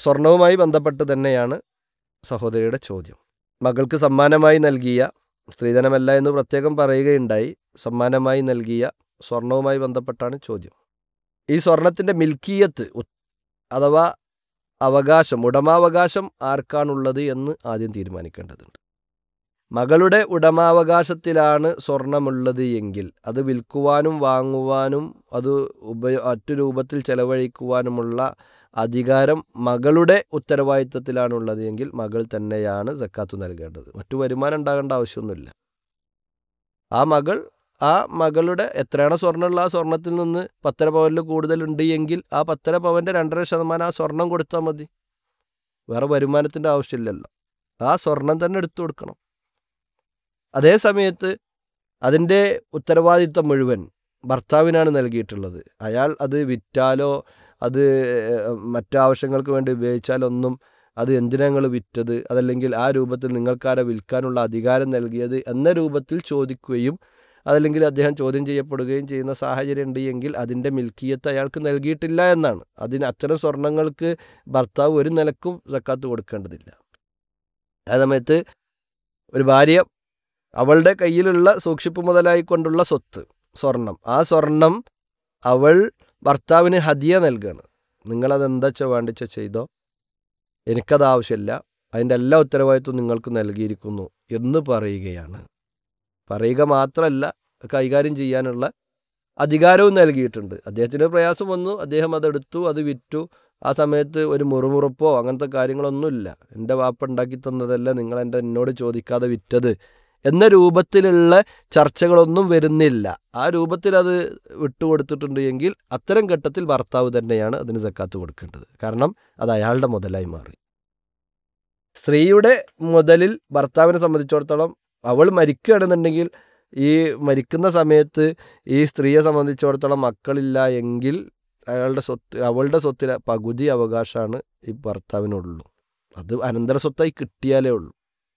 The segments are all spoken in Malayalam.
സ്വർണവുമായി ബന്ധപ്പെട്ട് തന്നെയാണ് സഹോദരിയുടെ ചോദ്യം മകൾക്ക് സമ്മാനമായി നൽകിയ സ്ത്രീധനമല്ല എന്ന് പ്രത്യേകം പറയുകയുണ്ടായി സമ്മാനമായി നൽകിയ സ്വർണവുമായി ബന്ധപ്പെട്ടാണ് ചോദ്യം ഈ സ്വർണത്തിൻ്റെ മിൽക്കിയത്ത് ഉ- അഥവാ അവകാശം ഉടമാവകാശം ആർക്കാണുള്ളത് എന്ന് ആദ്യം തീരുമാനിക്കേണ്ടതുണ്ട് മകളുടെ ഉടമാവകാശത്തിലാണ് സ്വർണമുള്ളത് എങ്കിൽ അത് വിൽക്കുവാനും വാങ്ങുവാനും അത് ഉപയോ മറ്റു രൂപത്തിൽ ചെലവഴിക്കുവാനുമുള്ള അധികാരം മകളുടെ ഉത്തരവാദിത്തത്തിലാണുള്ളത് എങ്കിൽ മകൾ തന്നെയാണ് സക്കാത്ത് നൽകേണ്ടത് മറ്റു വരുമാനം ഉണ്ടാകേണ്ട ആവശ്യമൊന്നുമില്ല ആ മകൾ ആ മകളുടെ എത്രയാണ് സ്വർണ്ണമുള്ള ആ സ്വർണത്തിൽ നിന്ന് പത്തര പവനിൽ കൂടുതലുണ്ട് എങ്കിൽ ആ പത്തര പവൻ്റെ രണ്ടര ശതമാനം ആ സ്വർണം കൊടുത്താൽ മതി വേറെ വരുമാനത്തിൻ്റെ ആവശ്യമില്ലല്ലോ ആ സ്വർണം തന്നെ എടുത്തു കൊടുക്കണം അതേ സമയത്ത് അതിൻ്റെ ഉത്തരവാദിത്തം മുഴുവൻ ഭർത്താവിനാണ് നൽകിയിട്ടുള്ളത് അയാൾ അത് വിറ്റാലോ അത് ഏഹ്, മറ്റാവശ്യങ്ങൾക്ക് വേണ്ടി ഉപയോഗിച്ചാലൊന്നും അത് എന്തിനാ നിങ്ങൾ വിറ്റത് അതല്ലെങ്കിൽ ആ രൂപത്തിൽ നിങ്ങൾക്കാരെ വിൽക്കാനുള്ള അധികാരം നൽകിയത് എന്ന രൂപത്തിൽ ചോദിക്കുകയും അതല്ലെങ്കിൽ അദ്ദേഹം ചോദ്യം ചെയ്യപ്പെടുകയും ചെയ്യുന്ന സാഹചര്യം ഉണ്ട് എങ്കിൽ അതിൻ്റെ മിൽക്കിയത്ത് അയാൾക്ക് നൽകിയിട്ടില്ല എന്നാണ് അതിന് അത്തരം സ്വർണങ്ങൾക്ക് ഭർത്താവ് ഒരു നിലക്കും സക്കാത്ത് കൊടുക്കേണ്ടതില്ല ആ സമയത്ത് ഒരു ഭാര്യ അവളുടെ കയ്യിലുള്ള സൂക്ഷിപ്പ് മുതലായിക്കൊണ്ടുള്ള സ്വത്ത് സ്വർണം ആ സ്വർണം അവൾ ഭർത്താവിന് ഹദിയ നൽകുകയാണ് നിങ്ങളതെന്താ വെച്ചാൽ വേണ്ടിച്ച ചെയ്തോ എനിക്കത് ആവശ്യമില്ല അതിൻ്റെ എല്ലാ ഉത്തരവാദിത്വം നിങ്ങൾക്ക് നൽകിയിരിക്കുന്നു എന്ന് പറയുകയാണ് പറയുക മാത്രമല്ല കൈകാര്യം ചെയ്യാനുള്ള അധികാരവും നൽകിയിട്ടുണ്ട് അദ്ദേഹത്തിന് പ്രയാസം വന്നു അദ്ദേഹം അതെടുത്തു അത് വിറ്റു ആ സമയത്ത് ഒരു മുറുമുറുപ്പോ അങ്ങനത്തെ കാര്യങ്ങളൊന്നുമില്ല എൻ്റെ വാപ്പ ഉണ്ടാക്കി തന്നതല്ല നിങ്ങൾ എൻ്റെ എന്നോട് ചോദിക്കാതെ വിറ്റത് എന്ന രൂപത്തിലുള്ള ചർച്ചകളൊന്നും വരുന്നില്ല ആ രൂപത്തിൽ അത് വിട്ടുകൊടുത്തിട്ടുണ്ട് എങ്കിൽ അത്തരം ഘട്ടത്തിൽ ഭർത്താവ് തന്നെയാണ് അതിന് സക്കാത്ത് കൊടുക്കേണ്ടത് കാരണം അത് അയാളുടെ മുതലായി മാറി സ്ത്രീയുടെ മുതലിൽ ഭർത്താവിനെ സംബന്ധിച്ചിടത്തോളം അവൾ മരിക്കുകയാണെന്നുണ്ടെങ്കിൽ ഈ മരിക്കുന്ന സമയത്ത് ഈ സ്ത്രീയെ സംബന്ധിച്ചിടത്തോളം മക്കളില്ല എങ്കിൽ അയാളുടെ സ്വത്ത് അവളുടെ സ്വത്തിലെ പകുതി അവകാശമാണ് ഈ ഭർത്താവിനുള്ളൂ അത് അനന്തര സ്വത്തായി കിട്ടിയാലേ ഉള്ളൂ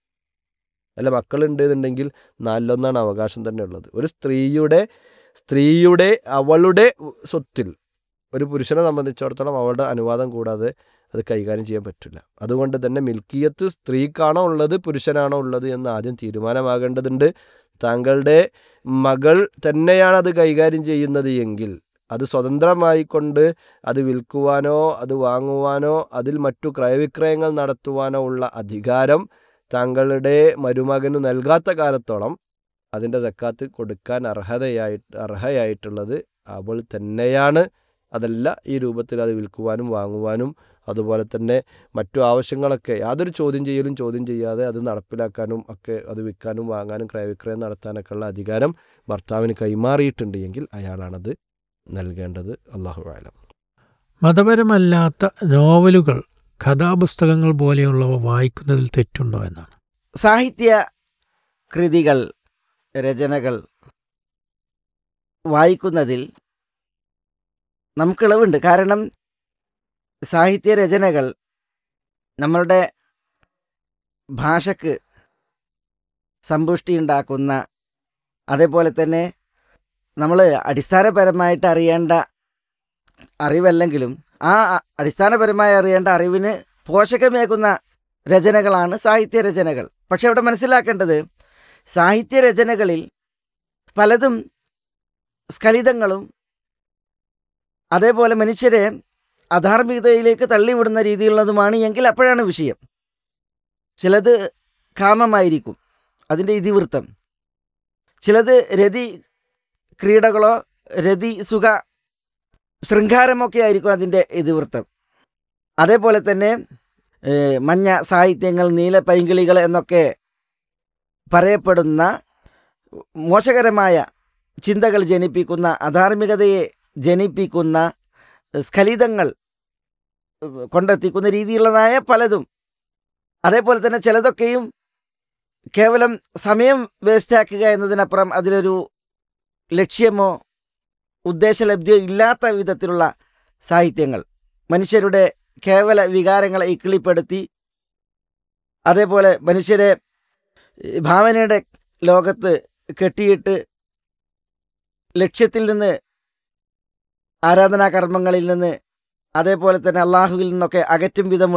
അല്ല മക്കളുണ്ട് എന്നുണ്ടെങ്കിൽ നാലിലൊന്നാണ് അവകാശം തന്നെ ഉള്ളത് ഒരു സ്ത്രീയുടെ സ്ത്രീയുടെ അവളുടെ സ്വത്തിൽ ഒരു പുരുഷനെ സംബന്ധിച്ചിടത്തോളം അവളുടെ അനുവാദം കൂടാതെ അത് കൈകാര്യം ചെയ്യാൻ പറ്റില്ല അതുകൊണ്ട് തന്നെ മിൽക്കിയത്ത് സ്ത്രീക്കാണോ ഉള്ളത് പുരുഷനാണോ ഉള്ളത് എന്ന് ആദ്യം തീരുമാനമാകേണ്ടതുണ്ട് താങ്കളുടെ മകൾ തന്നെയാണ് അത് കൈകാര്യം ചെയ്യുന്നത് എങ്കിൽ അത് സ്വതന്ത്രമായിക്കൊണ്ട് അത് വിൽക്കുവാനോ അത് വാങ്ങുവാനോ അതിൽ മറ്റു ക്രയവിക്രയങ്ങൾ നടത്തുവാനോ ഉള്ള അധികാരം താങ്കളുടെ മരുമകന് നൽകാത്ത കാലത്തോളം അതിൻ്റെ സക്കാത്ത് കൊടുക്കാൻ അർഹതയായിട്ട് അർഹയായിട്ടുള്ളത് അവൾ തന്നെയാണ് അതല്ല ഈ രൂപത്തിൽ അത് വിൽക്കുവാനും വാങ്ങുവാനും അതുപോലെ തന്നെ മറ്റു ആവശ്യങ്ങളൊക്കെ യാതൊരു ചോദ്യം ചെയ്യലും ചോദ്യം ചെയ്യാതെ അത് നടപ്പിലാക്കാനും ഒക്കെ അത് വിൽക്കാനും വാങ്ങാനും ക്രയവിക്രയം നടത്താനൊക്കെ ഉള്ള അധികാരം ഭർത്താവിന് കൈമാറിയിട്ടുണ്ട് എങ്കിൽ അയാളാണത് നൽകേണ്ടത് അള്ളാഹു ആലം മതപരമല്ലാത്ത നോവലുകൾ കഥാപുസ്തകങ്ങൾ പോലെയുള്ളവ വായിക്കുന്നതിൽ തെറ്റുണ്ടോ എന്നാണ് സാഹിത്യ കൃതികൾ രചനകൾ വായിക്കുന്നതിൽ നമുക്ക് ഇളവുണ്ട് കാരണം സാഹിത്യ രചനകൾ നമ്മളുടെ ഭാഷക്ക് സമ്പുഷ്ടി ഉണ്ടാക്കുന്ന അതേപോലെ തന്നെ നമ്മൾ അടിസ്ഥാനപരമായിട്ട് അറിയേണ്ട അറിവല്ലെങ്കിലും ആ അടിസ്ഥാനപരമായി അറിയേണ്ട അറിവിന് പോഷകമേകുന്ന രചനകളാണ് സാഹിത്യ രചനകൾ പക്ഷെ അവിടെ മനസ്സിലാക്കേണ്ടത് സാഹിത്യ രചനകളിൽ പലതും സ്ഖലിതങ്ങളും അതേപോലെ മനുഷ്യരെ അധാർമികതയിലേക്ക് തള്ളിവിടുന്ന രീതിയിലുള്ളതുമാണ് എങ്കിൽ അപ്പോഴാണ് വിഷയം ചിലത് കാമമായിരിക്കും അതിൻ്റെ ഇതിവൃത്തം ചിലത് രതി ക്രീഡകളോ രതി സുഖ ശൃംഗാരമൊക്കെ ആയിരിക്കും അതിൻ്റെ ഇതിവൃത്തം അതേപോലെ തന്നെ മഞ്ഞ സാഹിത്യങ്ങൾ നീല പൈങ്കിളികൾ എന്നൊക്കെ പറയപ്പെടുന്ന മോശകരമായ ചിന്തകൾ ജനിപ്പിക്കുന്ന അധാർമികതയെ ജനിപ്പിക്കുന്ന സ്ഖലിതങ്ങൾ കൊണ്ടെത്തിക്കുന്ന രീതിയിലുള്ളതായ പലതും അതേപോലെ തന്നെ ചിലതൊക്കെയും കേവലം സമയം വേസ്റ്റാക്കുക എന്നതിനപ്പുറം അതിലൊരു ലക്ഷ്യമോ ഉദ്ദേശലബ്ധിയോ ഇല്ലാത്ത വിധത്തിലുള്ള സാഹിത്യങ്ങൾ മനുഷ്യരുടെ കേവല വികാരങ്ങളെ ഇക്കിളിപ്പെടുത്തി അതേപോലെ മനുഷ്യരെ ഭാവനയുടെ ലോകത്ത് കെട്ടിയിട്ട് ലക്ഷ്യത്തിൽ നിന്ന് ആരാധനാകർമ്മങ്ങളിൽ നിന്ന് അതേപോലെ തന്നെ അള്ളാഹുവിൽ നിന്നൊക്കെ അകറ്റും വിധമുള്ള